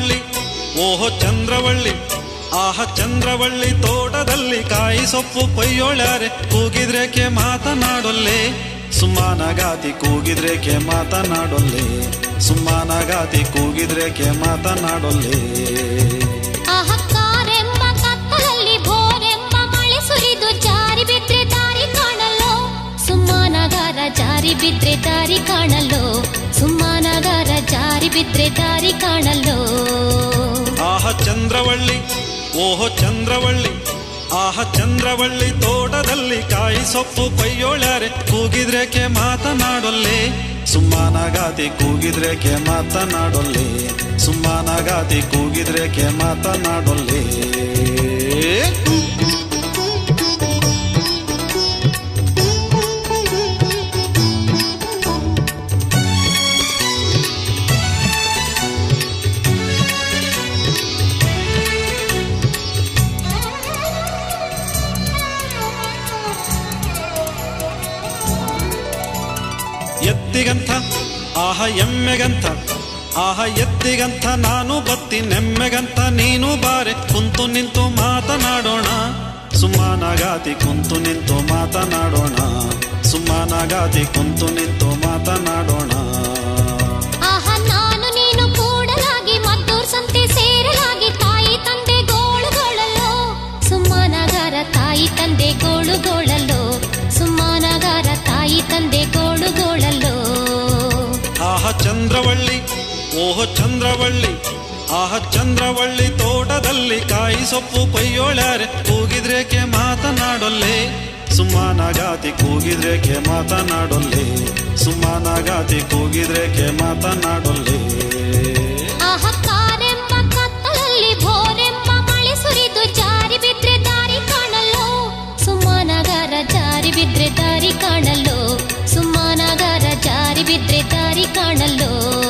ಚಂದ್ರವಳ್ಳಿ ಓಹೋ ಚಂದ್ರವಳ್ಳಿ ಆಹ ಚಂದ್ರವಳ್ಳಿ ತೋಟದಲ್ಲಿ ಕಾಯಿ ಸೊಪ್ಪು ಕೊಯ್ಯೋಳ್ಯಾರೆ ಕೂಗಿದ್ರೇಕೆ ಮಾತನಾಡೊಲ್ಲೆ ಸುಮ್ಮನಗಾತಿ ಕೂಗಿದ್ರೇಕೆ ಮಾತನಾಡೊಲ್ಲೆ ಸುಮ್ಮನಗಾತಿ ಕೂಗಿದ್ರೇಕೆ ಮಾತನಾಡೊಲ್ಲೆ ಅಹಕ್ಕಾರೆಂಬ ಕತ್ತಲಲ್ಲಿ ಭೋರೆಂಬ ಮಳೆ ಸುರಿದು ಜಾರಿ ಬಿದ್ರೆ ದಾರಿ ಕಾಣಲು ಸುಮ್ಮನಗಾರ ಜಾರಿ ಬಿದ್ರೆ ದಾರಿ ಕಾಣಲು ಸುಮ್ಮನಗಾರ ಜಾರಿ ಬಿದ್ರೆ ದಾರಿ ಕಾಣಲು ಆಹ ಚಂದ್ರವಳ್ಳಿ ಓಹೋ ಚಂದ್ರವಳ್ಳಿ ಆಹ ಚಂದ್ರವಳ್ಳಿ ತೋಟದಲ್ಲಿ ಕಾಯಿ ಸೊಪ್ಪು ಕೊಯ್ಯೋಳ್ಯಾರೆ ಕೂಗಿದ್ರೇಕೆ ಮಾತನಾಡೊಲ್ಲೆ ಸುಮ್ಮನಗಾತಿ ಕೂಗಿದ್ರೇಕೆ ಮಾತನಾಡೊಲ್ಲೆ ಸುಮ್ಮನಗಾತಿ ಕೂಗಿದ್ರೇಕೆ ಮಾತನಾಡೊಲ್ಲೆ ಎತ್ತಿಗಂಥ ಆಹ ಎಮ್ಮೆಗಂಥ ಆಹ ಎತ್ತಿಗಂಥ ನಾನು ಬತ್ತಿ ನೆಮ್ಮೆಗಂಥ ನೀನು ಬಾರೆ ಕುಂತು ನಿಂತು ಮಾತನಾಡೋಣ ಸುಮ್ಮನಗಾತಿ ಕುಂತು ನಿಂತು ಮಾತನಾಡೋಣ ಸುಮ್ಮನಗಾತಿ ಕುಂತು ನಿಂತು ಮಾತನಾಡೋಣ ಆಹ ನಾನು ನೀನು ಕೂಡಲಾಗಿ ಮದ್ದೂರ್ ಸಂತೆ ಸೇರಲಾಗಿ ತಾಯಿ ತಂದೆ ಗೋಳುಗೊಳ್ಳಲು ಸುಮ್ಮನಗಾರ ತಾಯಿ ತಂದೆ ಗೋಳುಗೊಳ್ಳಲು ಸುಮ್ಮನಗಾರ ತಾಯಿ ತಂದೆ ಗೋಳುಗೊಳ್ಳಲು ಆಹ ಚಂದ್ರವಳ್ಳಿ ಓಹೋ ಚಂದ್ರವಳ್ಳಿ ಆಹ ಚಂದ್ರವಳ್ಳಿ ತೋಟದಲ್ಲಿ ಕಾಯಿ ಸೊಪ್ಪು ಕೊಯ್ಯೋಳ್ಯಾರೆ ಕೂಗಿದ್ರೇಕೆ ಮಾತನಾಡೊಲ್ಲೆ ಸುಮ್ಮನಗಾತಿ ಕೂಗಿದ್ರೇಕೆ ಮಾತನಾಡೊಲ್ಲೆ ಸುಮ್ಮನಗಾತಿ ಕೂಗಿದ್ರೇಕೆ ಮಾತನಾಡೊಲ್ಲೆ ಅಹಕ್ಕಾರೆಂಬ ಕತ್ತಲಲ್ಲಿ ಭೋರೆಂಬ ಮಳೆ ಸುರಿದು ಜಾರಿ ಬಿದ್ರೆ ದಾರಿ ಕಾಣಲು ಸುಮ್ಮನಗಾರ ಜಾರಿ ಬಿದ್ರೆ ದಾರಿ ಕಾಣಲು ಸುಮ್ಮನಗಾರ ಜಾರಿ ಬಿದ್ರೆ ದಾರಿ ಕಾಣಲು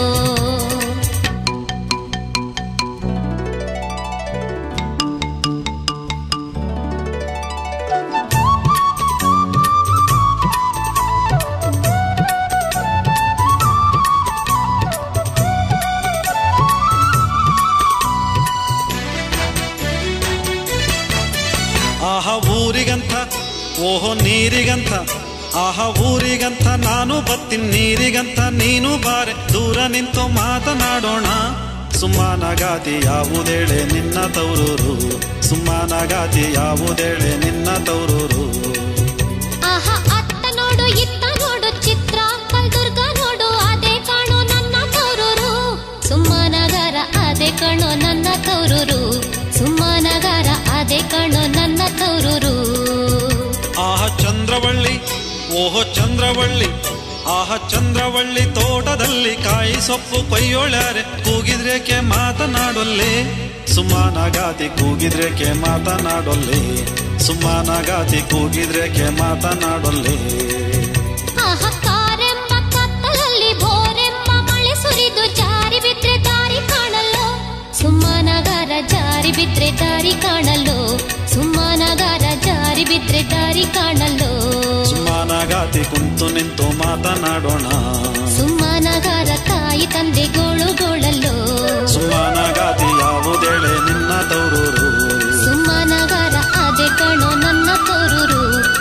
ಆಹ ಊರಿಗಂಥ ಓಹೋ ನೀರಿಗಂಥ ಆಹ ಊರಿಗಂಥ ನಾನು ಬತ್ತೀನಿ ನೀರಿಗಂಥ ನೀನು ಬಾರೆ ದೂರ ನಿಂತು ಮಾತನಾಡೋಣ ಸುಮ್ಮನಗಾತಿ ಯಾವುದೇಳೆ ನಿನ್ನ ತೌರೂರು ಸುಮ್ಮನಗಾತಿ ಯಾವುದೇಳೆ ನಿನ್ನ ತೌರೂರು ಆಹ ಅತ್ತ ನೋಡು ಇತ್ತ ನೋಡು ಚಿತ್ರ ಕಲ್ದುರ್ಗ ನೋಡು ಅದೇ ಕಾಣೋ ನನ್ನ ತೌರೂರು ಸುಮ್ಮನಗಾರ ಅದೇ ಕಾಣೋ ನನ್ನ ತೌರೂರು ಸುಮ್ಮನಗಾರ ಅದೇ ಕಾಣೋ ನನ್ನ ತೌರೂರು ಆಹ ಚಂದ್ರವಳ್ಳಿ ಓಹೋ ಚಂದ್ರವಳ್ಳಿ ಆಹ ಚಂದ್ರವಳ್ಳಿ ತೋಟದಲ್ಲಿ ಕಾಯಿ ಸೊಪ್ಪು ಕೊಯ್ಯೋಳ್ಯಾರೆ ಕೂಗಿದ್ರೇಕೆ ಮಾತನಾಡೊಲ್ಲೆ ಸುಮ್ಮನಗಾತಿ ಕೂಗಿದ್ರೇಕೆ ಮಾತನಾಡೊಲ್ಲೆ ಸುಮ್ಮನಗಾತಿ ಕೂಗಿದ್ರೇಕೆ ಮಾತನಾಡೊಲ್ಲೆ ಅಹಕ್ಕಾರೆಂಬ ಕತ್ತಲಲ್ಲಿ ಭೋರೆಂಬ ಮಳೆ ಸುರಿದು ಜಾರಿ ಬಿದ್ರೆ ದಾರಿ ಕಾಣಲು ಸುಮ್ಮನಗಾರ ಜಾರಿ ಬಿದ್ರೆ ದಾರಿ ಕಾಣಲು ಸುಮ್ಮನಗಾರ ಜಾರಿ ಬಿದ್ರೆ ದಾರಿ ಕಾಣಲು ಸುಮ್ಮನಗಾತಿ ಕುಂತು ನಿಂತು ಮಾತನಾಡೋಣ ಸುಮ್ಮನಗಾರ ತಾಯಿ ತಂದೆ ಗೋಳುಗೋಳಲು ಸುಮ್ಮನಗಾತಿ ಯಾವುದೇಳೆ ನಿನ್ನ ತೌರೂರು ಸುಮ್ಮನಗಾರ ಅದೇ ಕಣೋ ನನ್ನ ತೋರೂರು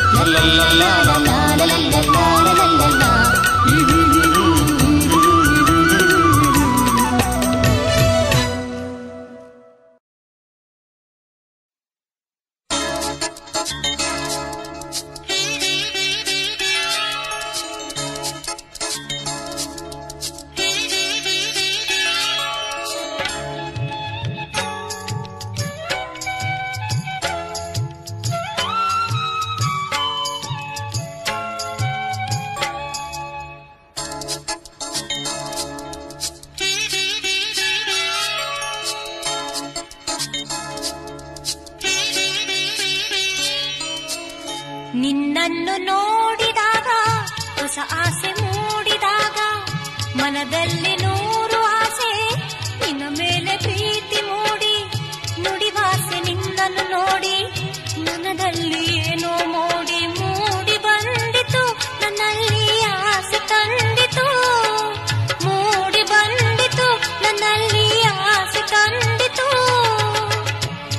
ನಿನ್ನನ್ನು ನೋಡಿದಾಗ ಹೊಸ ಆಸೆ ಮೂಡಿದಾಗ ಮನದಲ್ಲಿ ನೂರು ಆಸೆ ನಿನ್ನ ಮೇಲೆ ಪ್ರೀತಿ ಮೂಡಿ ನುಡಿವಾಸೆ ನಿನ್ನನ್ನು ನೋಡಿ ಮನದಲ್ಲಿ ಏನೋ ಮೋಡಿ ಮೂಡಿ ಬಂದಿತು ನನ್ನಲ್ಲಿ ಆಸೆ ತಂದಿತು ಮೂಡಿ ಬಂದಿತು ನನ್ನಲ್ಲಿ ಆಸೆ ತಂದಿತು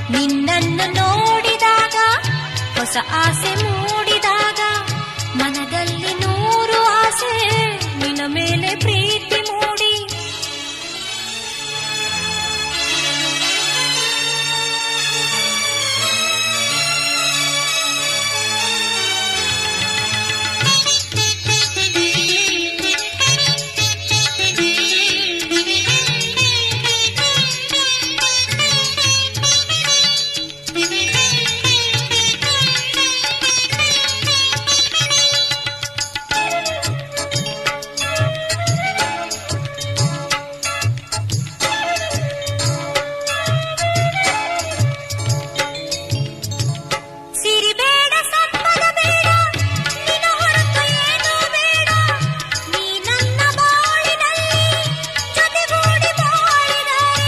ನಿನ್ನನ್ನು ನೋಡಿದಾಗ ಹೊಸ ಆಸೆ ಮೂಡಿದಾಗ ಮನದಲ್ಲಿ ನೂರು ಆಸೆ ನಿನ್ನ ಮೇಲೆ ಪ್ರೀತಿ ಮೂಡಿ ಸಿರಿ ಬೇಡ ಸಂಪದ ಬೇಡ ನಿನ್ನ ಹೊರತು ಏನೂ ಬೇಡ ನೀ ನನ್ನ ಬಾಳಿನಲ್ಲಿ ಜೊತೆಗೂಡಿ ಬಾಳಿದರೆ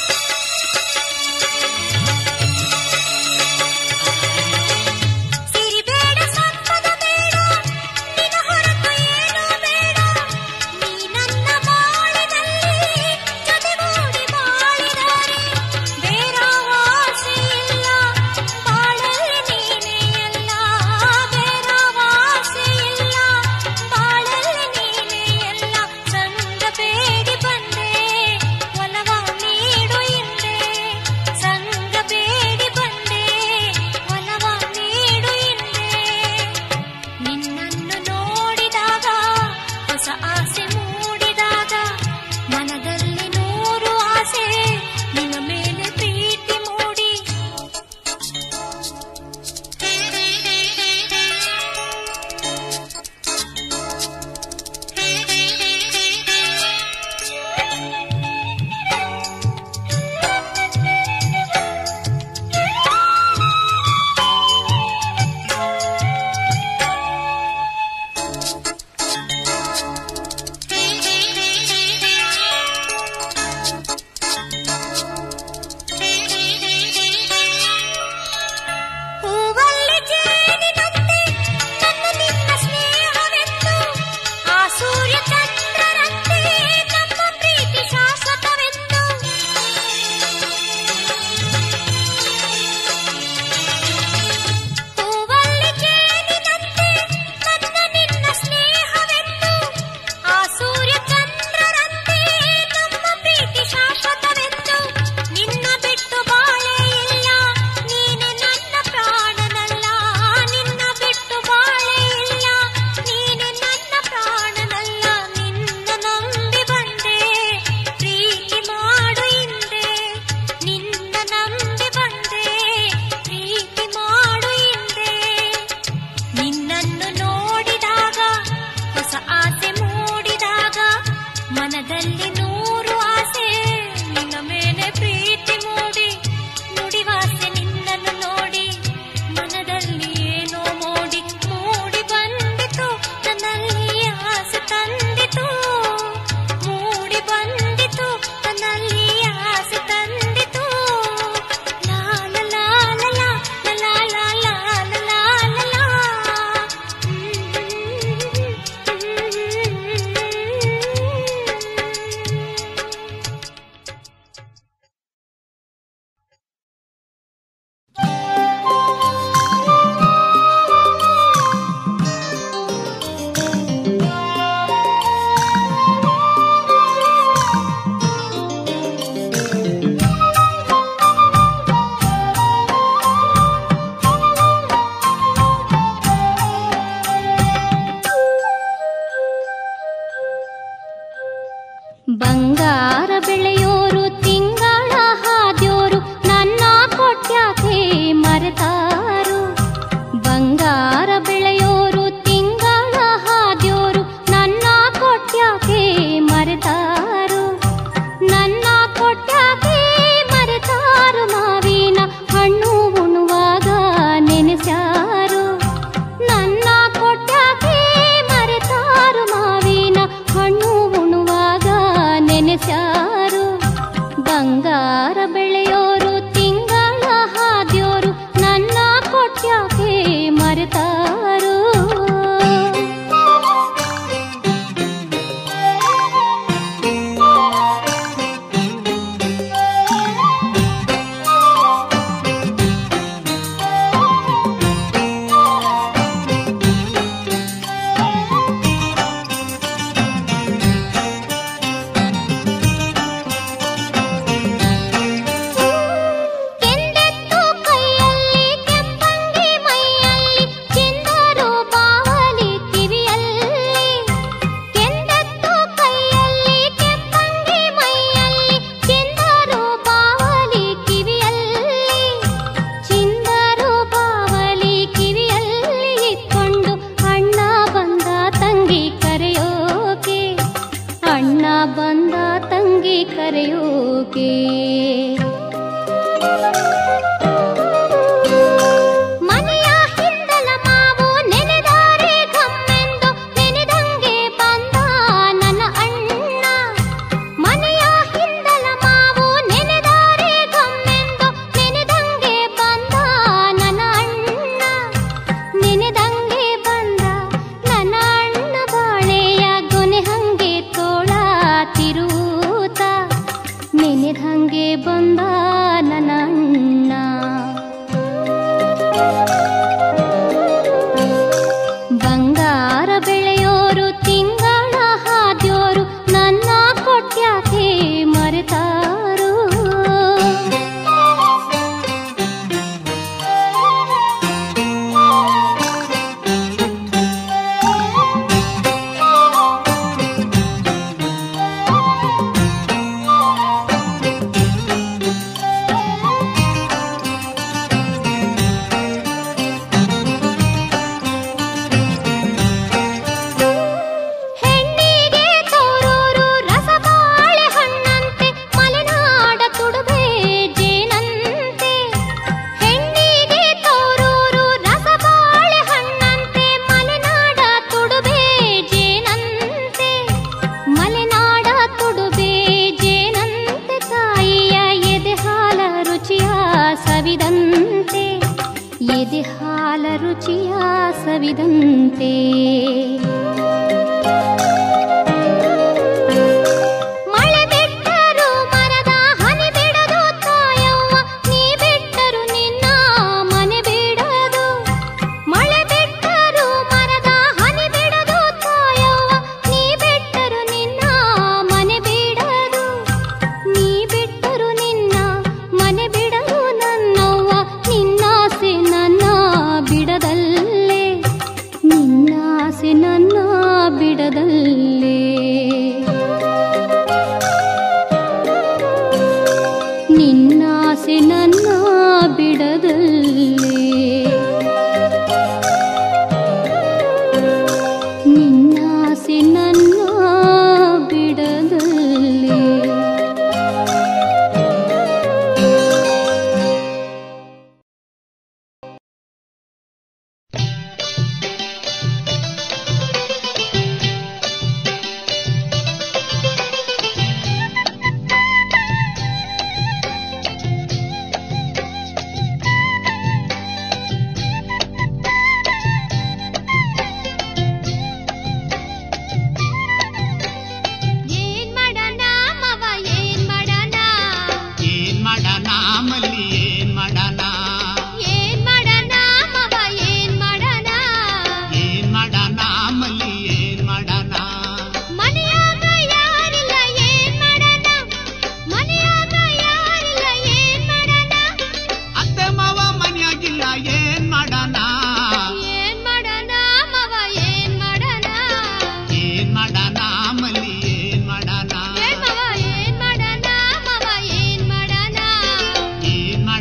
ಸಿರಿ ಬೇಡ ಸಂಪದ ಬೇಡ ನಿನ್ನ ಹೊರತು ಏನೂ ಬೇಡ ನೀ ನನ್ನ ಬಾಳಿನಲ್ಲಿ ಜೊತೆಗೂಡಿ ಬಾಳಿದರೆ ಬೇರಾವ ಆಸೆ ಇಲ್ಲ ಬಾಳಲ್ಲಿ ನೀನೇ ಎಲ್ಲ ಬೇರಾವ ಆಸೆ ಇಲ್ಲ ಬಾಳಲ್ಲಿ ನೀನೇ ಎಲ್ಲ ಸಂಗ ಬೇಡಿ ಬಂದೆ ಒಲವ ನೀಡು ಹಿಂದೆ ಸಂಗ ಬೇಡಿ ಬಂದೆ ಒಲವ ನೀಡು ಹಿಂದೆ ನಿನ್ನನ್ನು ನೋಡಿದಾಗ ಹೊಸ ಆಸೆ ಮೂಡಿದಾಗ ಮನದಲ್ಲಿ ನೂರು ಆಸೆ ನಿನ್ನ ಮೇಲೆ ಪ್ರೀತಿ ಮೂಡಿ ಹೂವಲ್ಲಿ ಜೇನಿನಂತೆ ನನ್ನ ನಿನ್ನ ಸ್ನೇಹವೆಂದು ಆ ಸೂರ್ಯ ಚಂದ್ರರಂತೆ ನಮ್ಮ ಪ್ರೀತಿ ಶಾಶ್ವತವೆಂದು ಹೂವಲ್ಲಿ ಜೇನಿನಂತೆ ನನ್ನ ನಿನ್ನ ಸ್ನೇಹವೆಂದು ಆ ಸೂರ್ಯ ಚಂದ್ರರಂತೆ ನಮ್ಮ ಪ್ರೀತಿ ಶಾಶ್ವತವೆಂದು ನಿನ್ನ ಬಿಟ್ಟು ಬಾಳೆ ಇಲ್ಲ ನೀನೆ ನನ್ನ ಪ್ರಾಣನಲ್ಲ ನಿನ್ನ ಬಿಟ್ಟು ಬಾಳೆ ಇಲ್ಲ ನೀನೆ ನನ್ನ ಪ್ರಾಣನಲ್ಲ ನಿನ್ನ ನಂಬಿ ಬಂದೆ ಪ್ರೀತಿ ಮಾಡು ಹಿಂದೆ ನಿನ್ನ ನಂಬಿ ಬಂದೆ ಪ್ರೀತಿ ಮಾಡು ಹಿಂದೆ ನಿನ್ನನ್ನು ನೋಡಿದಾಗ ಹೊಸ ಆಸೆ ಮೂಡಿದಾಗ ಮನದಲ್ಲಿ ನೂರು ಆಸೆ ನಿನ್ನ ಮೇಲೆ ಪ್ರೀತಿ ಮೂಡಿ ನುಡಿವಾಸೆ ನಿನ್ನನ್ನು ನೋಡಿ ಮನದಲ್ಲಿ ಏನೋ ಮೋಡಿ ಮೂಡಿ ಬಂದಿತು ನನ್ನಲ್ಲಿ ಆಸೆ ತಂದಿತು ಮೂಡಿ ಬಂದಿತು ನನ್ನಲ್ಲಿ ಆಸೆ ತಂದಿತು ಲಾಲ ಲಾಲ ಲಾಲ ಲಾಲ ಲಾಲ ಲಾಲ ಬಂಗಾರ ಬೆಳೆಯೋರು ತಿಂಗಳ ಹಾದ್ಯೋರು ನನ್ನ ಕೊಟ್ಯಾಕೆ ಮರೆತಾರು ಬಂಗಾರ ಬೆಳೆಯೋರು ತಿಂಗಳ ಹಾದ್ಯೋರು ನನ್ನ ಕೊಟ್ಯಾಕೆ ಮರೆತಾರು ನನ್ನ ಕೊಟ್ಯಾಕೆ ಮರೆತಾರು ಮಾವಿನ ಹಣ್ಣು ಉಣುವಾಗ ನೆನೆಸ್ಯಾರು ನನ್ನ ಕೊಟ್ಟಾಕೆ ಮರೆತಾರು ಮಾವಿನ ಹಣ್ಣು ಉಣುವಾಗ ನೆನೆಸ್ಯಾರು ಬಂಗಾರ ಬೆಳೆಯೋರು ತಿಂಗಳ ಹಾದ್ಯೋರು ನನ್ನ ಕೊಟ್ಟಾಕೆ ಮರೆತಾರು ಬಂದ ನನ್ನ ಅಣ್ಣ ಬಂಗಾರ ಬೆಳೆಯೋರು ತಿಂಗಳ ಹಾದ್ಯೋರು ನನ್ನ ಕೊಟ್ಯಾಕೆ ಮರೆತಾರು ಹೆಣ್ಣಿಗೆ ತೋರೂರು ರಸಬಾಳೆ ಹಣ್ಣಂತೆ ಮಲೆನಾಡ ತುಡುಬೆ ಜೇನಂತೆ ಹೆಣ್ಣಿಗೆ ತೋರೂರು ರಸಬಾಳೆ ಹಣ್ಣಂತೆ ಮಲೆನಾಡ ತುಡುಬೆ ಜೇನಂತೆ ಮಲೆನಾಡ ತುಡುಬೆ ಜೇನಂತೆ ತಾಯಿಯ ಎದೆ ಹಾಲ ರುಚಿಯ ಸವಿದಂತೆ ಎದೆ ಹಾಲ ರುಚಿಯ ಸವಿದಂತೆ ಮಳೆ ಬಿಟ್ಟರು ಮರದ ಹನಿ ಬಿಡದು ತಾಯವ್ವ ನೀ ಬಿಟ್ಟರು ನಿನ್ನ ಮನೆ ಬಿಡದು ಮಳೆ ಬಿಟ್ಟರು ಮರದ ಹನಿ ಬಿಡದು ತಾಯವ್ವ ನೀ ಬಿಟ್ಟರು ನಿನ್ನ ಮನೆ ಬಿಡದು ನೀ ಬಿಟ್ಟರು ನಿನ್ನ ಮನೆ ಬಿಡದು ನನ್ನವ್ವ ನಿನ್ನಾಸೆ ನನ್ನ ಬಿಡದಲ್ಲೇ ನಿನ್ನಾಸೆ ನನ್ನ ಬಿಡದಲ್ಲೇ ನಿನ್ನಾಸೆ ನನ್ನ ಬಿಡದಲ್ಲೇ ನಿನ್ನಾಸೆ ನನ್ನ ಬಿಡದಲ್ಲೇ ಏನ್ ಮಾಡಣ ಮವ ಏನ್ ಮಾಡಣ ಏನ್ ಮಾಡಣ ಮಲ್ಲಿ ಏನ್ ಮಾಡಣ ಏನ್ ಮಾಡಣ ಮವ ಏನ್ ಮಾಡಣ ಏನ್ ಮಾಡಣ ಮಲ್ಲಿ ಏನ್ ಮಾಡಣ ಮನೆಯಾಗ ಯಾರಿಲ್ಲ ಏನ್ ಮಾಡಣ ಮನೆಯಾಗ ಯಾರಿಲ್ಲ ಏನ್ ಮಾಡಣ ಅತ್ತೆ ಮಾವ ಮನ್ಯಾಗಿಲ್ಲ ಏನ್ ಮಾಡಣ ಏನ್ ಮಾಡಣ ಮವ ಏನ್ ಮಾಡಣ ಏನ್ ಮಾಡಣ ಮಲ್ಲಿ ಏನ್ ಮಾಡಣ ಏನ್ ಮವ ಏನ್ ಮಾಡಣ ಮವ ಏನ್ ಮಾಡಣ ಏನ್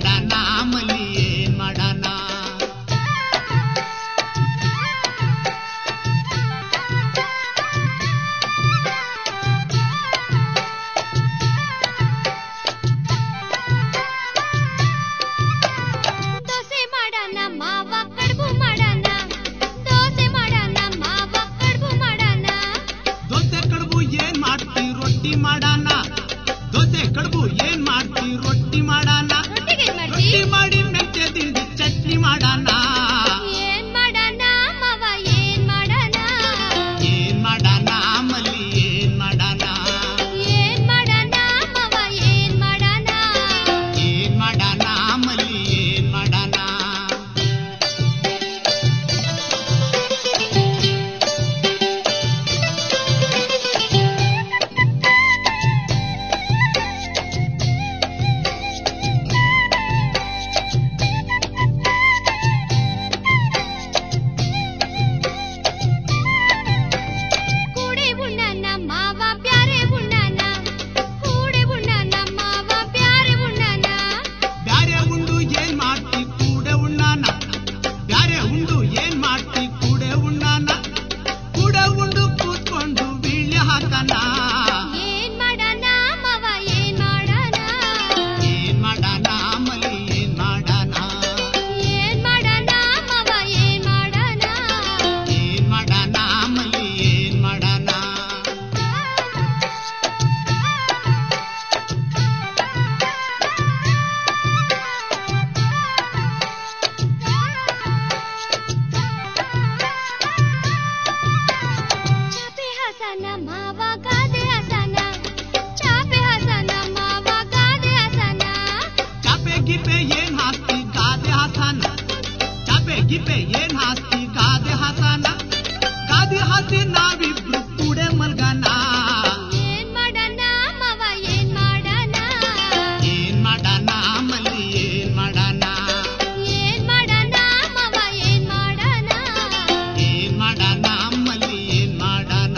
ಅಪ್ಪೆ ಗಿಪ್ಪೆ ಏನ್ ಹಾಸ್ತಿ ಗಾದೆ ಹಾಸನ ಗಾದೆ ಹಾಸಿ ನಾವಿಬ್ರು ಕೂಡೆ ಮಲ್ಗನ ಏನ್ ಮಾಡಣ ಮಾವ ಏನ್ ಮಾಡಣ ಏನ್ ಮಾಡಣ ಮಲ್ಲಿ ಏನ್ ಮಾಡಣ ಏನ್ ಮಾಡಣ ಮಾವ ಏನ್ ಮಾಡಣ ಏನ್ ಮಾಡಣ ಮಲ್ಲಿ ಏನ್ ಮಾಡಣ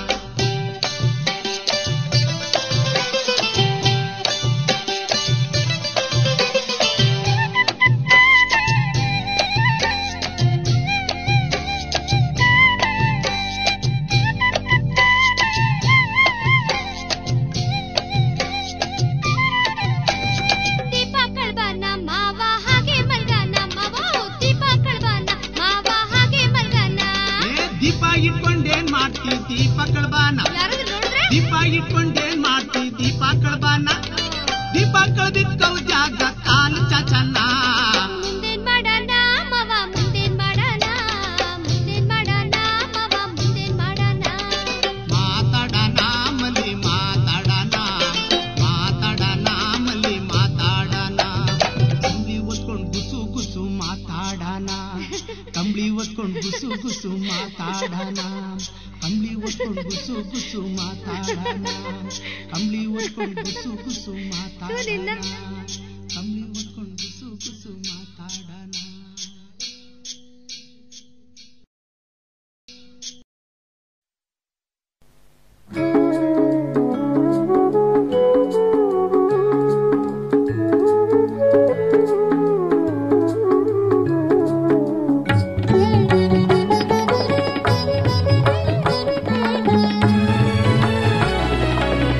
ದೀಪ ಕಳ್ಬನ ಮಾವ ಹಾಗೆ ಮಲ್ಗನ ಮಾವ ದೀಪ ಕಳ್ಬನ ಮಾವ ಹಾಗೆ ಮಲ್ಗನ ಏ ದೀಪ ಇಟ್ಕೊಂಡೇನ್ ಮಾಡ್ತಿ ದೀಪ ಕಳ್ಬಾನ ಯಾರಾದ್ರೂ ನೋಡ್ರೆ ದೀಪ ಇಟ್ಕೊಂಡೇನ್ ಮಾಡ್ತಿ ದೀಪ ಕಳ್ಬಾನ ದೀಪ ಕಳ್ದಿಕ್ಕವ್ ಜಾಗ ಕಾಲು ಚಾಚನ್ನ ಮುಂದೇನ್ ಮಾಡಣ ಮಾವ ಮುಂದೇನ್ ಮಾಡಣ ಮುಂದೇನ್ ಮಾಡಣ ಮಾವ ಮುಂದೇನ್ ಮಾಡಣ ಮಾತಾಡಣ ಮಲ್ಲಿ ಮಾತಾಡಣ ಮಾತಾಡಣ ಮಲ್ಲಿ ಮಾತಾಡಣ ಕಂಬಳಿ ಒತ್ಕೊಂಡ್ ಗುಸು ಗುಸು ಮಾತಾಡಣ ಕಂಬಳಿ ಒತ್ಕೊಂಡ್ ಗುಸು ಗುಸು ಮಾತಾಡಣ ಕಂಬಳಿ ಒತ್ಕೊಂಡ್ ಗುಸು ಗುಸು ಮಾತಾಡಣ ಕಂಬಳಿ ಒತ್ಕೊಂಡ್ ಗುಸು ಗುಸು ಮಾತಾಡಣ ಕಂಬಳಿ ಒತ್ಕೊಂಡ್ ಗುಸು ಗುಸು ಮಾತಾಡಣ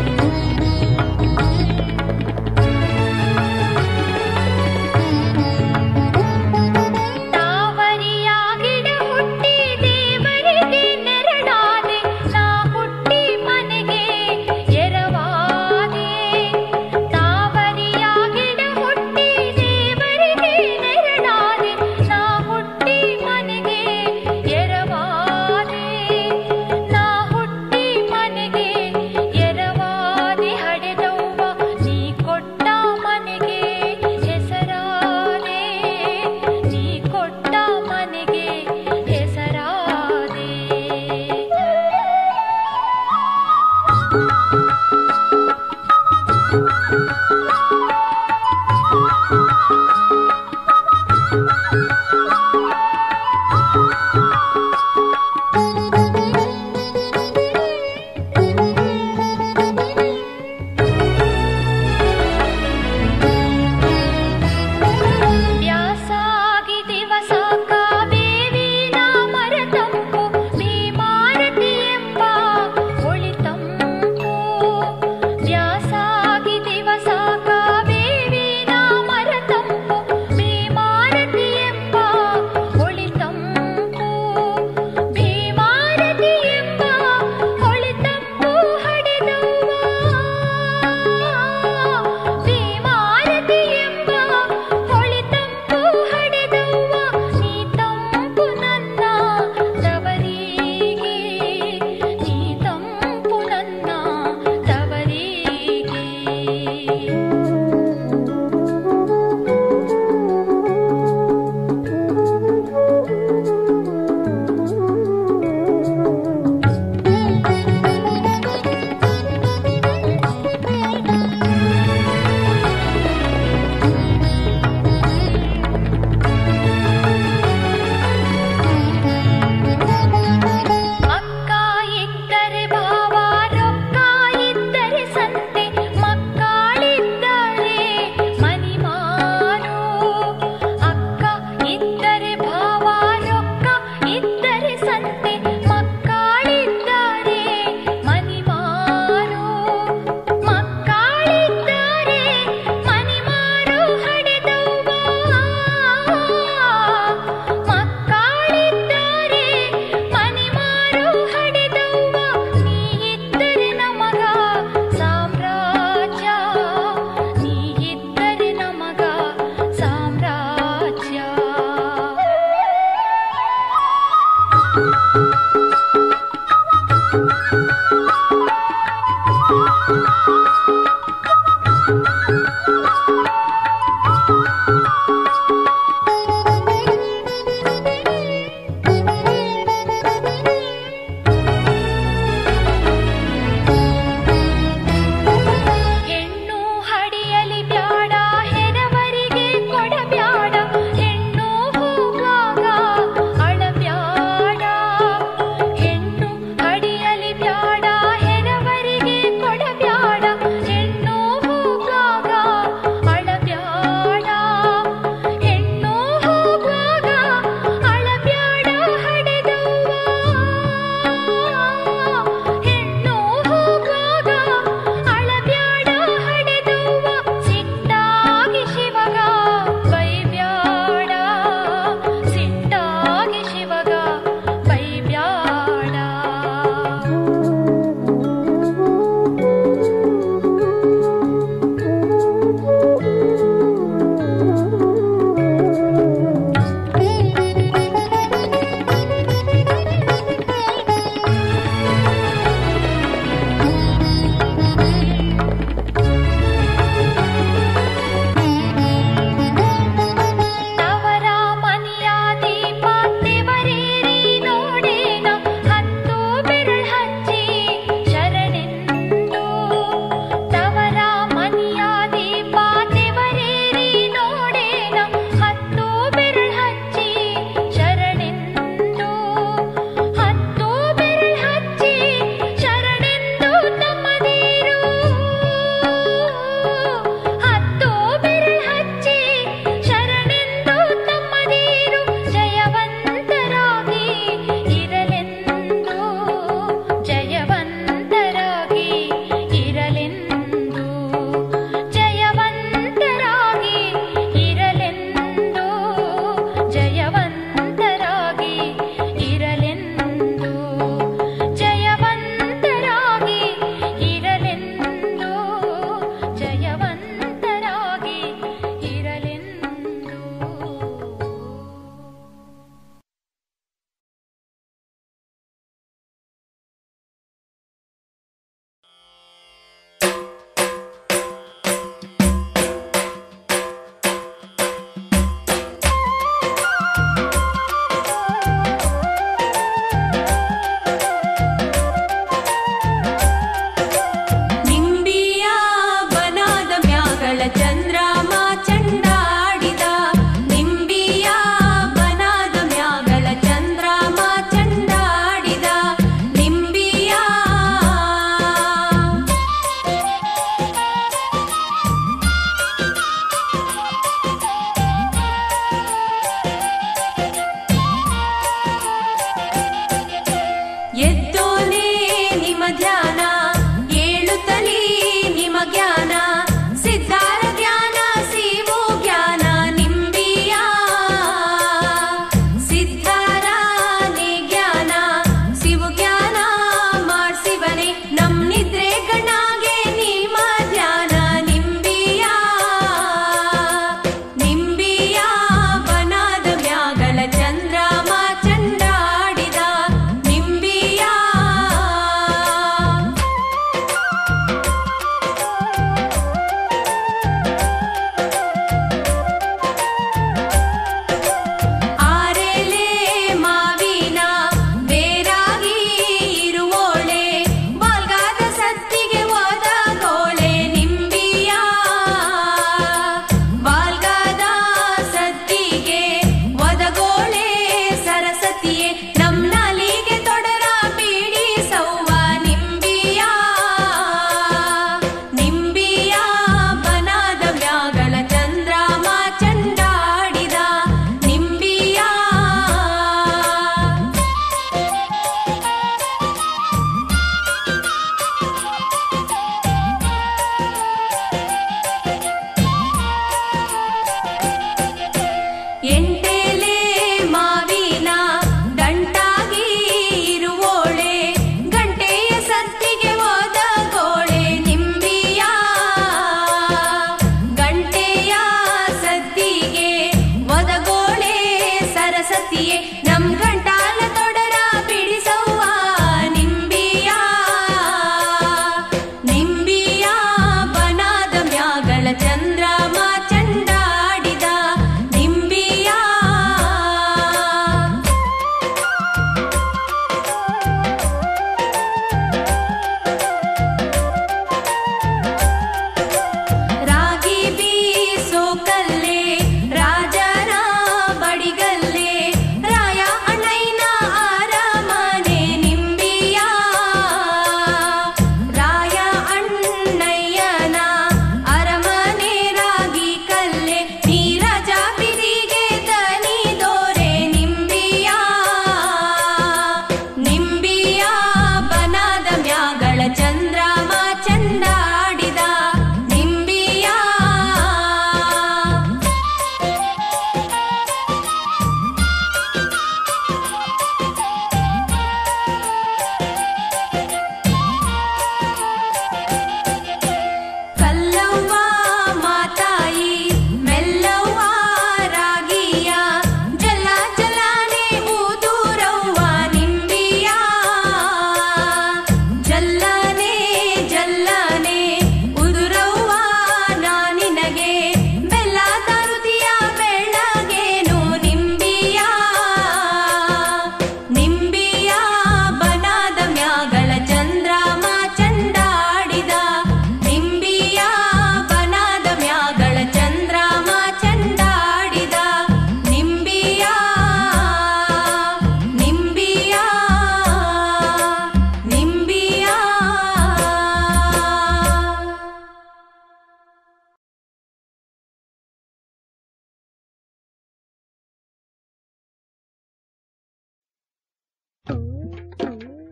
ಿ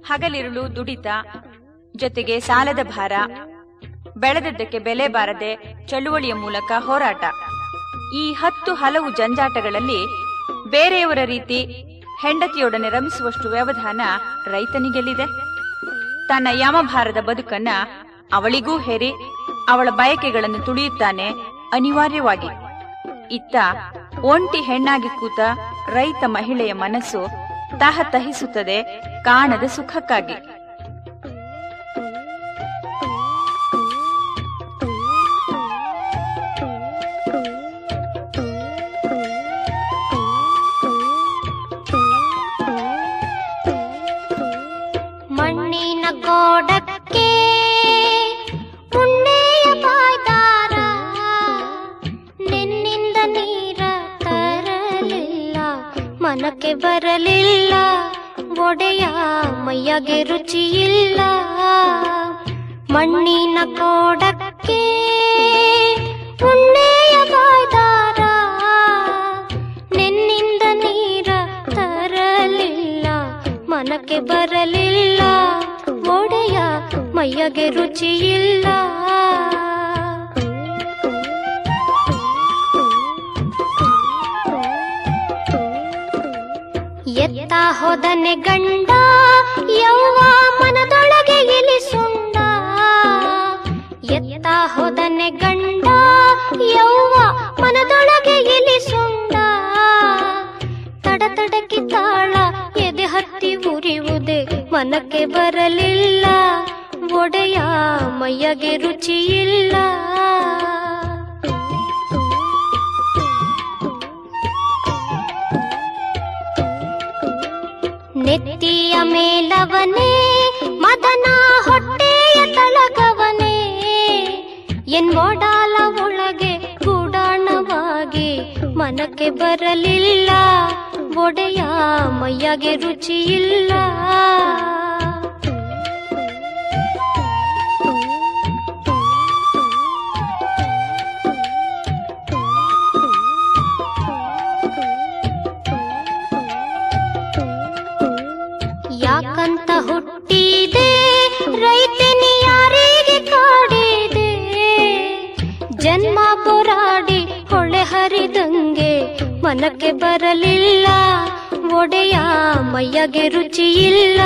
ಹಗಲಿರುಳು ದುಡಿತ ಜೊತೆಗೆ ಸಾಲದ ಭಾರ ಬೆಳೆದದ್ದಕ್ಕೆ ಬೆಲೆ ಬಾರದೆ ಚಳುವಳಿಯ ಮೂಲಕ ಹೋರಾಟ ಈ ಹತ್ತು ಹಲವು ಜಂಜಾಟಗಳಲ್ಲಿ ಬೇರೆಯವರ ರೀತಿ ಹೆಂಡತಿಯೊಡನೆ ರಮಿಸುವಷ್ಟು ವ್ಯವಧಾನ ರೈತನಿಗೆಲ್ಲಿದೆ ತನ್ನ ಯಮಭಾರದ ಬದುಕನ್ನ ಅವಳಿಗೂ ಹೇರಿ ಅವಳ ಬಯಕೆಗಳನ್ನು ತುಳಿಯುತ್ತಾನೆ ಅನಿವಾರ್ಯವಾಗಿ ಇತ್ತ ಒಂಟಿ ಹೆಣ್ಣಾಗಿ ಕೂತ ರೈತ ಮಹಿಳೆಯ ಮನಸ್ಸು ತಹತಹಿಸುತ್ತದೆ ಕಾಣದ ಸುಖಕ್ಕಾಗಿ ಮಣ್ಣಿನ ಕೋಡಕ್ಕೆ ಉಣ್ಣೆಯ ಬಾಯ್ದಾರ ನಿನ್ನಿಂದ ನೀರ ತರಲಿಲ್ಲ ಮನಕ್ಕೆ ಬರಲಿಲ್ಲ ಒಡೆಯ ಮೈಯಗೆ ರುಚಿಯಿಲ್ಲ ಮಣ್ಣಿನ ಕೋಡಕ್ಕೆ ಉಣ್ಣೆಯ ಬಾಯ್ದಾರ ನಿನ್ನಿಂದ ನೀರ ತರಲಿಲ್ಲ ಮನಕ್ಕೆ ಬರಲಿಲ್ಲ ಒಡೆಯ ಮೈಯಗೆ ರುಚಿಯಿಲ್ಲ ಎತ್ತ ಹೋದನೆ ಗಂಡ ಯವ್ವ ಮನದೊಳಗೆ ಇಲಿಸುಂಡ ಎತ್ತ ಹೋದನೆ ಗಂಡ ಯವ್ವ ಮನದೊಳಗೆ ಇಲಿಸುಂಡ ತಡ ತಡಕಿ ತಾಳ ಎದೆ ಹತ್ತಿ ಉರಿಯುವುದೇ ಮನಕ್ಕೆ ಬರಲಿಲ್ಲ ಒಡೆಯ ಮೈಯಗೆ ರುಚಿಯಿಲ್ಲ ನೆತ್ತಿಯ ಮೇಲವನೇ ಮದನ ಹೊಟ್ಟೆಯ ತಳಗವನೇ ಎನ್ ಓಡಾಲ ಒಳಗೆ ಗೂಡಾಣವಾಗಿ ಮನಕ್ಕೆ ಬರಲಿಲ್ಲ ಒಡೆಯ ಮೈಯಗೆ ರುಚಿಯಿಲ್ಲ ಯಾಕಂತ ಹುಟ್ಟಿದೆ ರೈತನಿ ಯಾರಿಗೆ ಕಾಡಿದೆ ಜನ್ಮ ಪೋರಾಡಿ ಹೊಳೆ ಹರಿದಂಗೆ ಮನಕ್ಕೆ ಬರಲಿಲ್ಲ ಒಡೆಯ ಮೈಯಗೆ ರುಚಿಯಿಲ್ಲ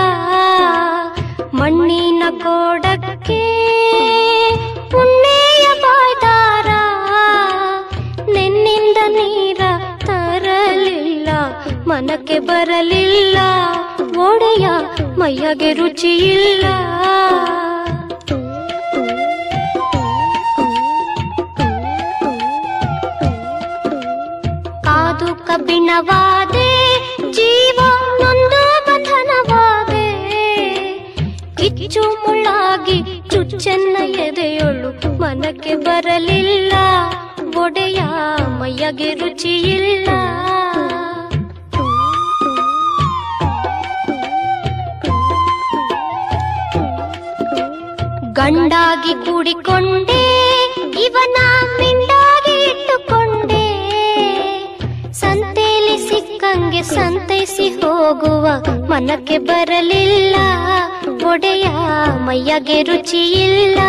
ಮಣ್ಣಿನ ಕೋಡಕ್ಕೆ ಪುಣ್ಯಯ ಬಾಯ್ದಾರ ನಿನ್ನಿಂದ ನೀರ ತರಲಿಲ್ಲ ಮನಕ್ಕೆ ಬರಲಿಲ್ಲ ಒಡೆಯ ಮೈಯಗೆ ರುಚಿಯಿಲ್ಲ ಕಾದು ಕಬ್ಬಿಣವಾದೆ ಜೀವ ನೊಂದು ಬಧನವಾದೆ ಕಿಚ್ಚು ಮುಳ್ಳಾಗಿ ಚುಚ್ಚನ್ನ ಎದೆಯೊಳು ಮನಕ್ಕೆ ಬರಲಿಲ್ಲ ಒಡೆಯ ಮೈಯಗೆ ರುಚಿಯಿಲ್ಲ ಗಂಡಾಗಿ ಕೂಡಿಕೊಂಡೆ ಇವನ ಮಿಂಡಾಗಿ ಇಟ್ಟುಕೊಂಡೆ ಸಂತೆಯಲ್ಲಿ ಸಿಕ್ಕಂಗೆ ಸಂತೈಸಿ ಹೋಗುವ ಮನಕ್ಕೆ ಬರಲಿಲ್ಲ ಒಡೆಯ ಮೈಯಗೆ ರುಚಿಯಿಲ್ಲ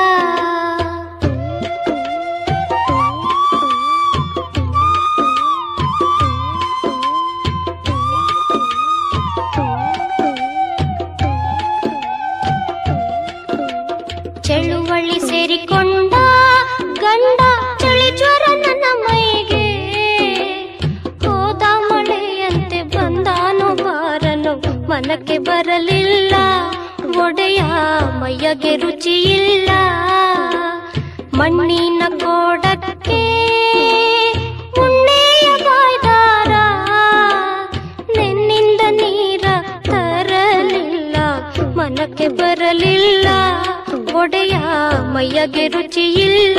ಚಳುವಳಿ ಸೇರಿಕೊಂಡ ಗಂಡ ಚಳಿ ಜ್ವರ ನನ್ನ ಮೈಗೆ ಹೋದ ಮಳೆಯಂತೆ ಬಂದಾನು ಬಾರನು ಮನಕ್ಕೆ ಬರಲಿಲ್ಲ ಒಡೆಯ ಮೈಯಗೆ ರುಚಿಯಿಲ್ಲ ಮಣ್ಣಿನ ಕೋಡಕ್ಕೆ ಉಣ್ಣೆಯ ಬಾಯ್ದಾರ ನಿನ್ನಿಂದ ನೀರ ತರಲಿಲ್ಲ ಮನಕ್ಕೆ ಬರಲಿಲ್ಲ ಒಡೆಯ ಮೈಯಗೆ ರುಚಿಯಿಲ್ಲ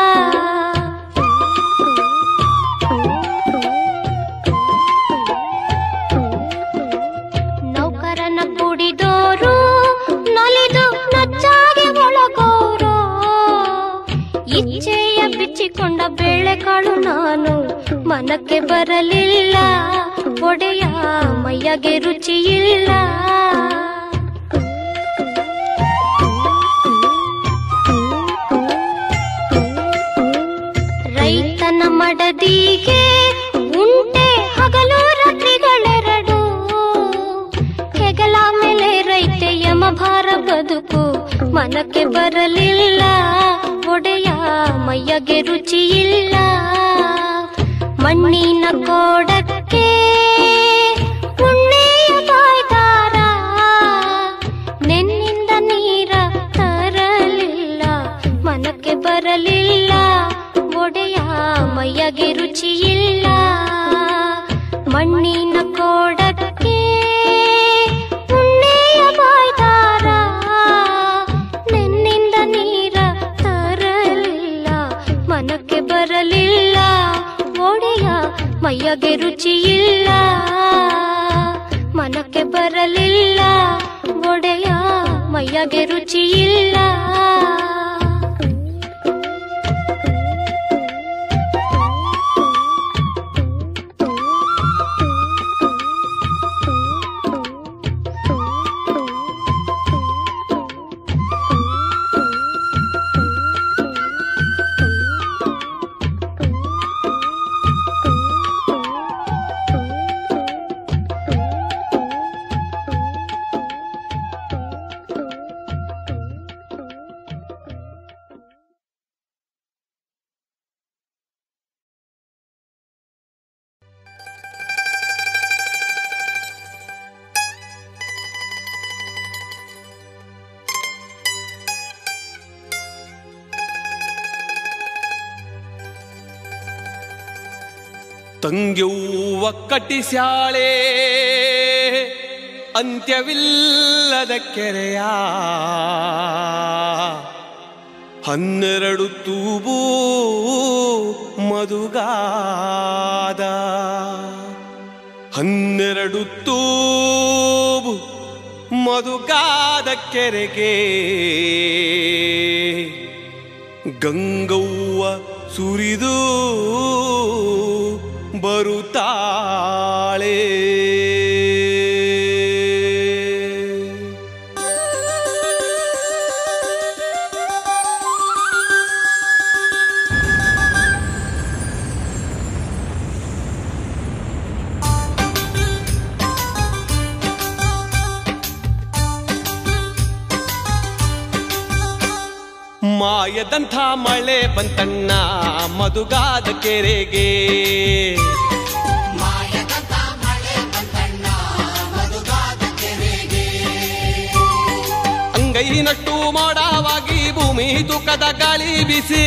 ನೌಕರನ ಕುಡಿದೋರು ನಲಿದು ನಚ್ಚಾಗಿ ಒಳಗೋರು ಇಚ್ಛೆಯ ಬಿಚ್ಚಿಕೊಂಡ ಬೇಳೆಕಾಳು ನಾನು ಮನಕ್ಕೆ ಬರಲಿಲ್ಲ ಒಡೆಯ ಮೈಯಗೆ ರುಚಿಯಿಲ್ಲ ಮಡದಿಗೆ ಉಂಟೆ ಹಗಲು ರಾತ್ರಿಗಳೆರಡು ಹೆಗಲ ಮೇಲೆ ರೈತೆ ಯಮಭಾರ ಬದುಕು ಮನಕ್ಕೆ ಬರಲಿಲ್ಲ ಒಡೆಯ ಮೈಯಗೆ ರುಚಿ ಇಲ್ಲ ಮಣ್ಣಿನ ಕೋಡಕ್ಕೆ ಉಣ್ಣೆಯ ಬಾಯ್ದಾರ ನೆನ್ನಿಂದ ನೀರ ತರಲಿಲ್ಲ ಮನಕ್ಕೆ ಬರಲಿಲ್ಲ ಒಡೆಯ ಮೈಯಗೆ ರುಚಿ ಇಲ್ಲ ಮಣ್ಣಿನ ಕೋಡಕ್ಕೆ ಉಣ್ಣೆಯ ಬಾಯ್ದಾರ ನೆನ್ನಿಂದ ನೀರ ತರಲಿಲ್ಲ ಮನಕ್ಕೆ ಬರಲಿಲ್ಲ ಒಡೆಯ ಮೈಯಗೆ ರುಚಿ ಇಲ್ಲ ಮನಕ್ಕೆ ಬರಲಿಲ್ಲ ಒಡೆಯ ಮೈಯಗೆ ರುಚಿ ಇಲ್ಲ ತಂಗ್ಯವ್ವ ಕಟ್ಟಿಸ್ಯಾಳೆ ಅಂತ್ಯವಿಲ್ಲದ ಕೆರೆಯ ಹನ್ನೆರಡು ತೂಬು ಮಧುಗಾದ ಹನ್ನೆರಡು ತೂಬು ಮಧುಗಾದ ಕೆರೆಗೆ ಗಂಗವ್ವ ಸುರಿದು ಬರುತ್ತಾಳೆ ಮಾಯದಂಥ ಮಳೆ ಬಂತಣ್ಣ ಮಧುಗಾದ ಕೆರೆಗೆ ಅಂಗೈನಟ್ಟು ಮೋಡವಾಗಿ ಭೂಮಿ ತೂಕದ ಗಾಳಿ ಬಿಸಿ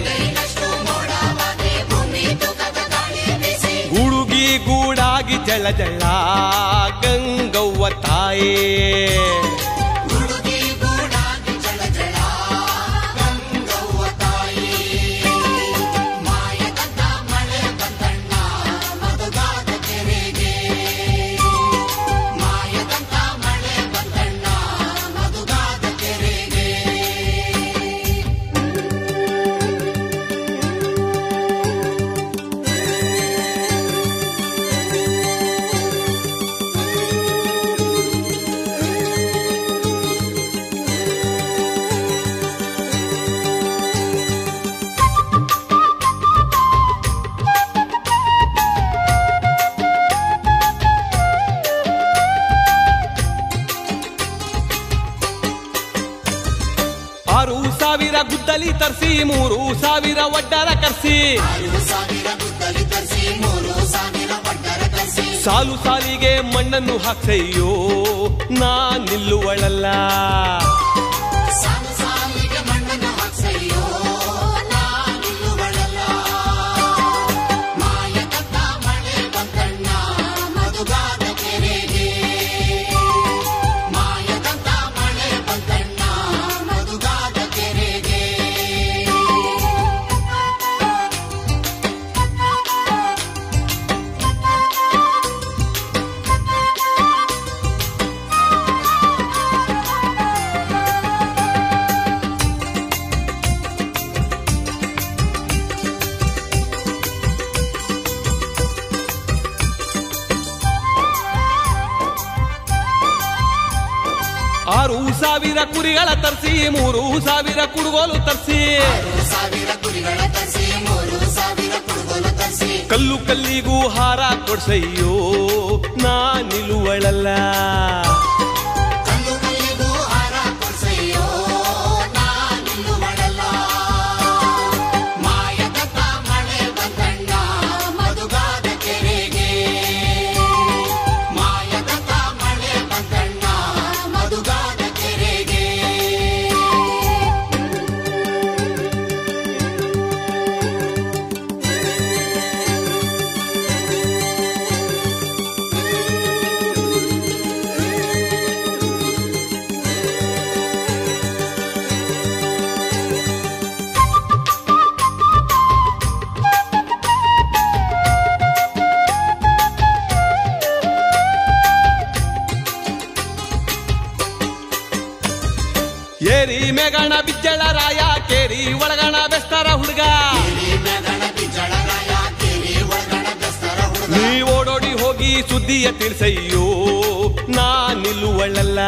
ಗುಡುಗಿ ಗೂಡಾಗಿ ಜಳ ಜಳ ಗಂಗವ್ವ ತಾಯೇ ಆರು ಸಾವಿರ ಗುದ್ದಲಿ ತರಿಸಿ ಮೂರು ಸಾವಿರ ಒಡ್ಡರ ಕರ್ಸಿ ಸಾಲು ಸಾಲಿಗೆ ಮಣ್ಣನ್ನು ಹಾಕ್ಸಯ್ಯೋ ನಾ ನಿಲ್ಲುವಳಲ್ಲ ಆರು ಸಾವಿರ ಕುರಿಗಳ ತರಿಸಿ ಮೂರು ಸಾವಿರ ಕುಡುಗೋಲು ತರಿಸಿ ಕಲ್ಲು ಕಲ್ಲಿಗೂ ಹಾರ ಕೊಡ್ಸಯ್ಯೋ ನಾ ನಿಲುವಳಲ್ಲ ಏರಿ ಮೇಗಣ ಬಿಜ್ಜಳ ರಾಯ ಕೇರಿ ಒಳಗಣ ಬೆಸ್ತರ ಹುಡುಗ ನೀ ಓಡೋಡಿ ಹೋಗಿ ಸುದ್ದಿಯ ತಿಳಿಸಯ್ಯೋ ನಾ ನಿಲ್ಲುವಳಲ್ಲ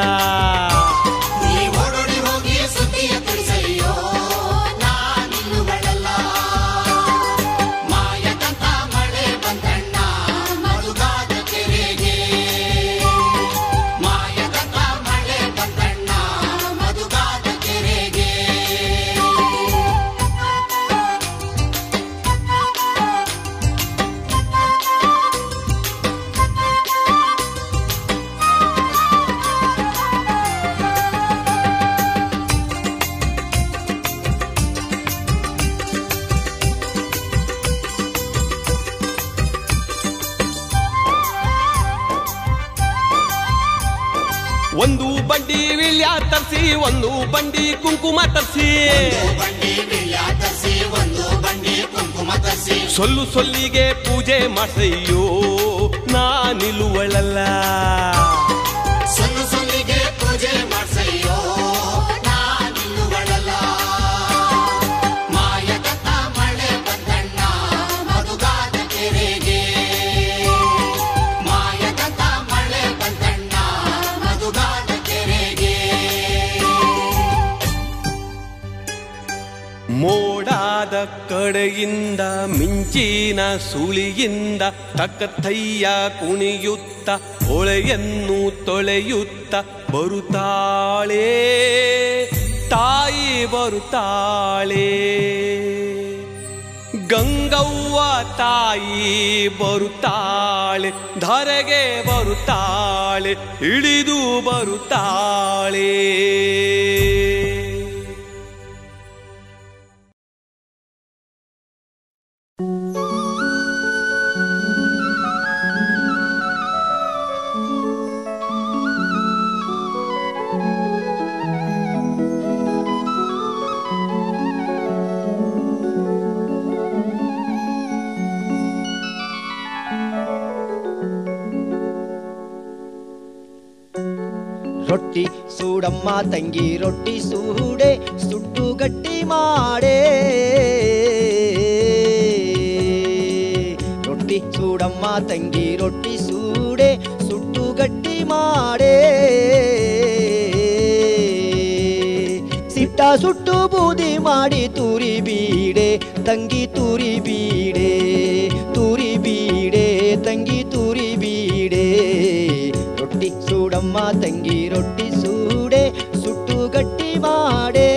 ಒಂದು ಬಂಡಿ ವಿಳ್ಯ ತರ್ಸಿ ಒಂದು ಬಂಡಿ ಕುಂಕುಮ ತರ್ಸಿ ಸೊಲ್ಲು ಸೊಲ್ಲಿಗೆ ಪೂಜೆ ಮಾಡ್ಸಯ್ಯೋ ನಾ ನಿಲ್ಲುವಳಲ್ಲ ಮೋಡಾದ ಕಡೆಯಿಂದ ಮಿಂಚಿನ ಸುಳಿಯಿಂದ ತಕ್ಕಥಯ್ಯ ಕುಣಿಯುತ್ತ ಹೊಳೆಯನ್ನು ತೊಳೆಯುತ್ತ ಬರುತ್ತಾಳೆ ತಾಯಿ ಬರುತ್ತಾಳೆ ಗಂಗವ್ವ ತಾಯಿ ಬರುತ್ತಾಳೆ ಧರೆಗೆ ಬರುತ್ತಾಳೆ ಇಳಿದು ಬರುತ್ತಾಳೆ ರೊಟ್ಟಿ ಸೂಡಮ್ಮ ತಂಗಿ ರೊಟ್ಟಿ ಸೂಡೆ ಸುಟ್ಟು ಗಟ್ಟಿ ಮಾಡೆ ರೊಟ್ಟಿ ಸೂಡಮ್ಮ ತಂಗಿ ರೊಟ್ಟಿ ಸೂಡೆ ಸುಟ್ಟು ಗಟ್ಟಿ ಮಾಡೆ ಸಿಟ್ಟ ಸುಟ್ಟು ಬೂದಿ ಮಾಡಿ ತೂರಿ ಬೀಡೆ ತಂಗಿ ತೂರಿ ಬೀಡೆ ತೂರಿ ಬೀಡೆ ತಂಗಿ ತೂರಿ ಬೀಡೆ ರೊಟ್ಟಿ ಸೂಡಮ್ಮ ತಂಗಿ ರೊಟ್ಟಿ ಸೂಡೆ ಸುಟ್ಟು ಗಟ್ಟಿ ಮಾಡೆ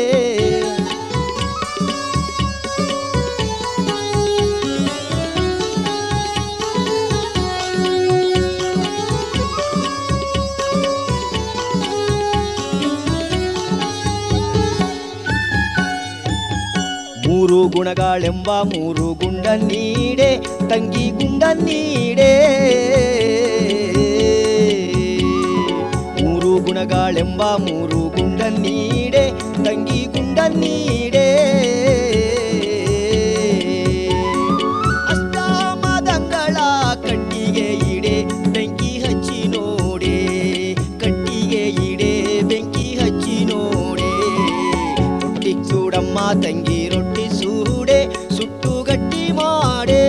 ಮೂರು ಗುಣಗಳೆಂಬ ಮೂರು ಗುಂಡ ನೀಡೆ ತಂಗಿ ಗುಂಡ ನೀಡೆ ಮೂರು ಗುಣಗಳೆಂಬ ಮೂರು ಗುಂಡ ನೀಡೆ ತಂಗಿ ಗುಂಡ ನೀಡೆ ಅಷ್ಟಾಮದಂಗಳ ಕಟ್ಟಿಗೆ ಇಡೆ ಬೆಂಕಿ ಹಚ್ಚಿ ನೋಡೆ ಕಟ್ಟಿಗೆ ಇಡೆ ಬೆಂಕಿ ಹಚ್ಚಿ ನೋಡೆ ರೊಟ್ಟಿ ಸೂಡಮ್ಮ ತಂಗಿ ರೊಟ್ಟಿ ಸೂಡೆ ಸುಟ್ಟು ಗಟ್ಟಿ ಮಾಡೆ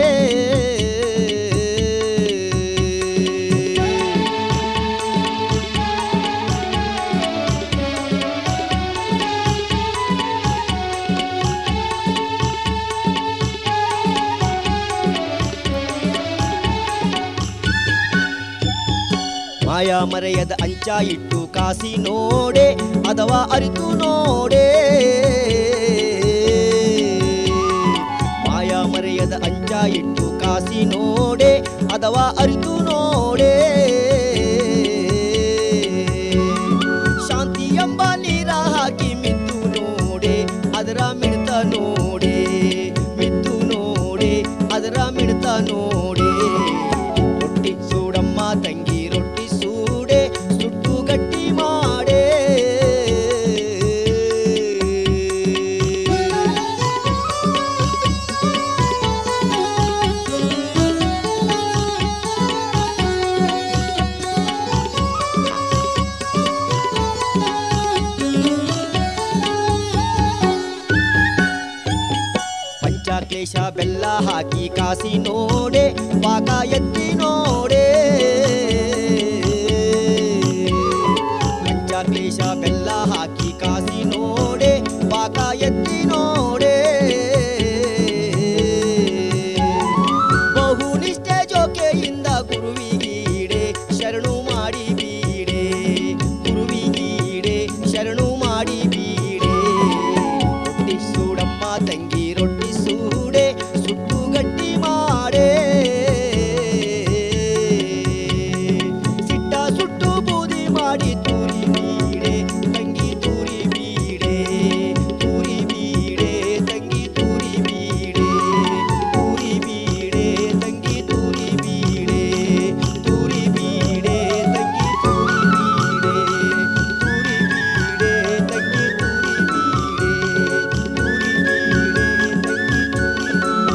ಮಾಯಾ ಮರೆಯದ ಅಂಚ ಇಟ್ಟು ಕಾಸಿ ನೋಡೆ ಅಥವಾ ಅರಿತು ನೋಡೆ ಮಾಯಾ ಮರೆಯದ ಅಂಚ ಇಟ್ಟು ಕಾಸಿ ನೋಡೆ ಅಥವಾ ಅರಿತು ನೋಡೆ ಶಾಂತಿ ಎಂಬ ನೀರ ಹಾಕಿ ಮಿದ್ದು ನೋಡೆ ಅದರ ಮಿಡ್ತ ನೋಡೆ ಮಿದ್ದು ನೋಡೆ ಅದರ ಮಿಡ್ತ ನೋಡೆ ರೊಟ್ಟಿ ಸೂಡಮ್ಮ ತಂಗಿ ರೊಟ್ಟಿ ಸೂಡೆ ಸುಟ್ಟು ಗಟ್ಟಿ ಮಾಡೆ ಪಂಚಕ್ಲೇಶ ಬೆಲ್ಲ ಹಾಕಿ ಕಾಸಿ ನೋಡೆ ಪಾಕ ಎತ್ತಿ ನೋಡೆ ಪಂಚಕ್ಲೇಶ ಬೆಲ್ಲ ಹಾಕಿ ಕಾಸಿ ನೋಡೆ ಪಾಕ ಎತ್ತಿ ನೋಡೆ ಬಹು ನಿಷ್ಠೆ ಜೋಕೆಯಿಂದ ಗುರುವಿಗೀಡೆ ಶರಣು ಮಾಡಿ ಬೀಡೆ ಗುರುವಿಗೀಡೆ ಶರಣು ಮಾಡಿ ಬೀಡೆ ರೊಟ್ಟಿ ಸೂಡಮ್ಮ ತಂಗಿ ರೊಟ್ಟಿ ಸೂಡೆ ಸುಟ್ಟು ಗಟ್ಟಿ ಮಾಡೆ ಸಿಟ್ಟ ಸುಟ್ಟು ಬೂದಿ ಮಾಡಿ ತೂರಿ ಬೀಡೆ ತಂಗಿ ತೂರಿ ಬೀಡೆ ತೂರಿ ಬೀಡೆ ತಂಗಿ ತೂರಿ ಬೀಡೆ ತೂರಿ ಬೀಡೆ ತಂಗಿ ತೂರಿ ಬೀಡೆ ತೂರಿ ಬೀಡೆ ತಂಗಿ ತೂರಿ ಬೀಡೆ ತೂರಿ ಬೀಡೆ ತಂಗಿ ತೂರಿ ಬೀಡೆ ತೂರಿ ಬೀಡೆ ತಂಗಿ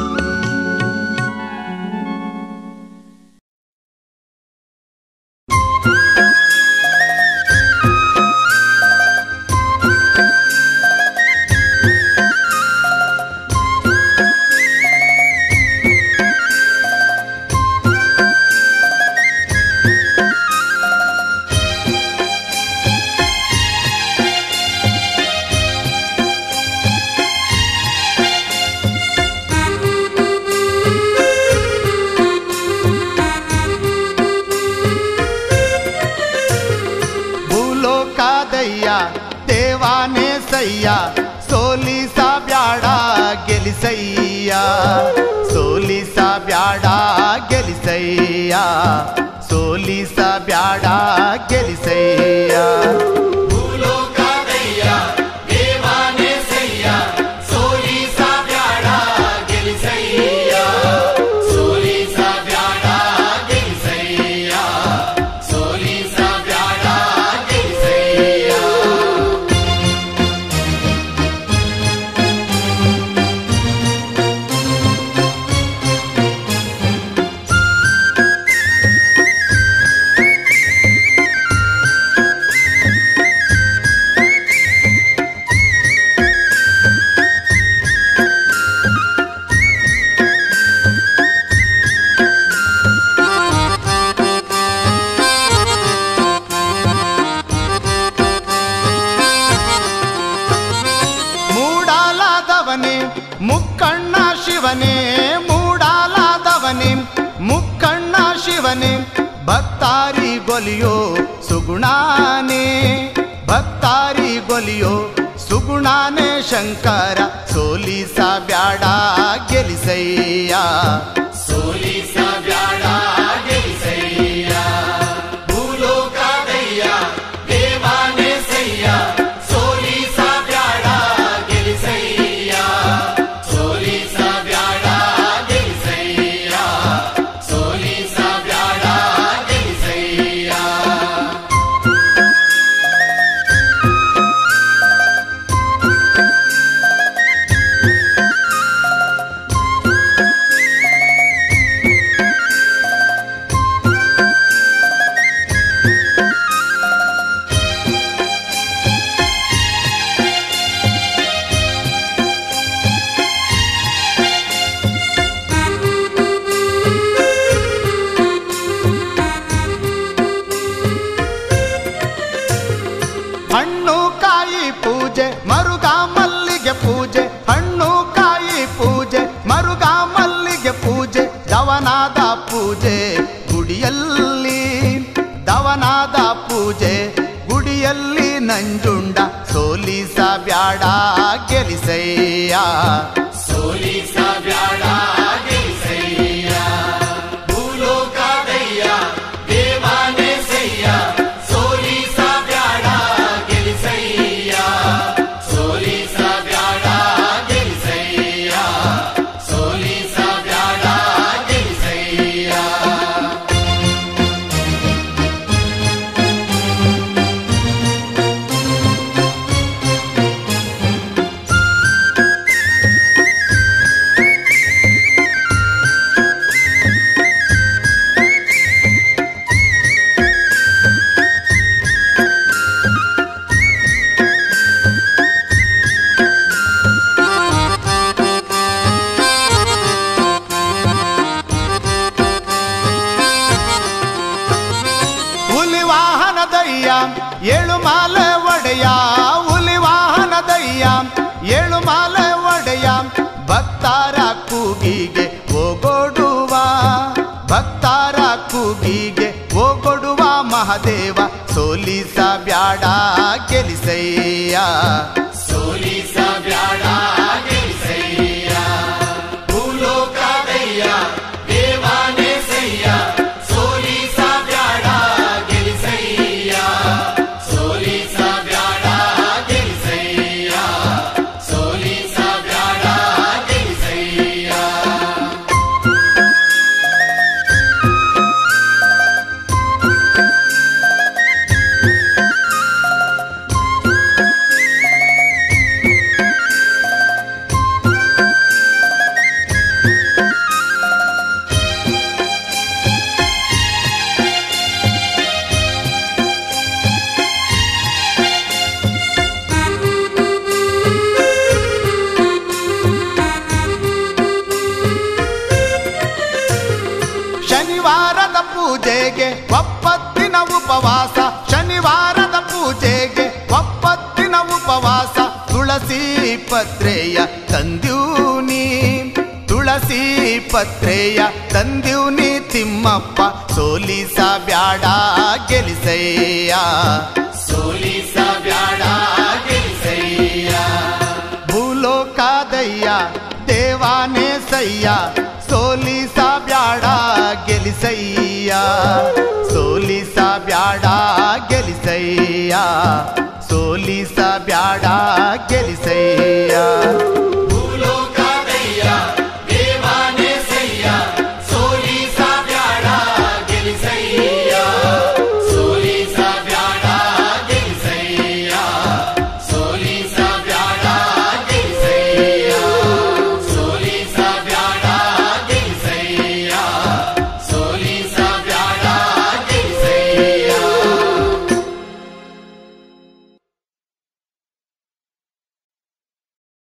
ಭೂಲೋಕಾದಯ್ಯ ದೇವಾನೇ ಸಯ್ಯ ಸೋಲಿಸ ಬ್ಯಾಡ ಗೆಲಿಸಯ್ಯ ಸೋಲಿಸ ಬ್ಯಾಡ ಗೆಲಿಸಯ್ಯ ಸೋಲಿಸ ಬ್ಯಾಡ ಗೆಲಿಸಯ್ಯ ಭೂಲೋಕಾದಯ್ಯ ದೇವಾನೇ ಸಯ್ಯ ಸೋಲಿಸ ಬ್ಯಾಡ ಗೆಲಿಸಯ್ಯ ಸೋಲಿಸ ಬ್ಯಾಡ ಗೆಲಿಸಯ್ಯ ಸೋಲಿಸ ಬ್ಯಾಡ ಗೆಲಿಸಯ್ಯ ಮೂಡಾಲಾದವನೇ ಮುಕ್ಕಣ್ಣ ಶಿವನೇ ಮೂಡಾಲಾದವನೇ ಮುಕ್ಕಣ್ಣ ಶಿವನೇ ಭಕ್ತಾರಿ ಗೊಲಿಯೋ ಸುಗುಣಾನೇ ಭಕ್ತಾರಿ ಗೊಲಿಯೋ ಸುಗುಣಾನೇ ಶಂಕರ ಸೋಲಿಸ ಬ್ಯಾಡ ಗೆಲಿಸಯ್ಯ ಸೋಲಿಸ ಬ್ಯಾಡ ಗೆಲಿಸಯ್ಯ ಭೂಲೋಕಾದಯ್ಯ ದೇವಾನೇ ಸಯ್ಯ ಸೋಲಿಸ ಬ್ಯಾಡ ಗೆಲಿಸಯ್ಯ ಸೋಲಿಸ ಬ್ಯಾಡ ಗೆಲಿಸಯ್ಯ ಸೋಲಿಸ ಬ್ಯಾಡ ಗೆಲಿಸಯ್ಯ ಹಣ್ಣು ಕಾಯಿ ಪೂಜೆ ಮರುಗ ಮಲ್ಲಿಗೆ ಪೂಜೆ ಹಣ್ಣು ಕಾಯಿ ಪೂಜೆ ಮರುಗ ಮಲ್ಲಿಗೆ ಪೂಜೆ ಜವನಾದ ಪೂಜೆ ಗುಡಿಯಲ್ಲಿ ದವನಾದ ಪೂಜೆ ಗುಡಿಯಲ್ಲಿ ನಂಜುಂಡ ಸೋಲಿಸ ಬ್ಯಾಡ ಗೆಲಿಸಯ್ಯ ಸೋಲಿಸ ಬ್ಯಾಡ ಗೆಲಿಸಯ್ಯ ಭೂಲೋಕದಯ್ಯ ದೇವಾನೇ ಸಯ್ಯ ಸೋಲಿಸ ಬ್ಯಾಡ ಗೆಲಿಸಯ್ಯ ಸೋಲಿಸ ಬ್ಯಾಡ ಗೆಲಿಸಯ್ಯ ಸೋಲಿಸ ಬ್ಯಾಡ ಗೆಲಿಸಯ್ಯ ಹುಲಿ ವಾಹನದಯ್ಯ ಏಳು ಮಾಲೆ ಒಡೆಯ ಹುಲಿ ವಾಹನದಯ್ಯ ಏಳು ಮಾಲೆ ಒಡೆಯ ಭಕ್ತಾರ ಕೂಗಿಗೆ ಓಗೊಡುವ ಭಕ್ತಾರ ಕೂಗಿಗೆ ಓಗೊಡುವ ಮಹಾದೇವ ಸೋಲಿಸ ಬ್ಯಾಡ ಗೆಲಿಸಯ್ಯ ಸೋಲಿಸ ಬ್ಯಾಡ ಗೆಲಿಸಯ್ಯ ಭೂಲೋಕದಯ್ಯ ದೇವಾನೇ ಸಯ್ಯ ಸೋಲಿಸ ಬ್ಯಾಡ ಗೆಲಿಸಯ್ಯ ಸೋಲಿಸ ಬ್ಯಾಡ ಗೆಲಿಸಯ್ಯ ಸೋಲಿಸ ಬ್ಯಾಡ ಗೆಲಿಸಯ್ಯ ಶನಿವಾರದ ಪೂಜೆಗೆ ಒಪ್ಪತ್ತಿನ ಉಪವಾಸ ಶನಿವಾರದ ಪೂಜೆಗೆ ಒಪ್ಪತ್ತಿನ ಉಪವಾಸ ತುಳಸಿ ಪತ್ರೆಯ ತಂದ್ಯೂನಿ ತುಳಸಿ ಪತ್ರೆಯ ತಂದ್ಯೂನಿ ತಿಮ್ಮಪ್ಪ ಸೋಲಿಸ ಬ್ಯಾಡ ಗೆಲಿಸಯ್ಯ ಸೋಲಿಸ ಬ್ಯಾಡ ಗೆಲಿಸಯ್ಯ ಭೂಲೋಕಾದಯ್ಯ ದೇವಾನೇ ಸಯ್ಯ ಸೋಲಿ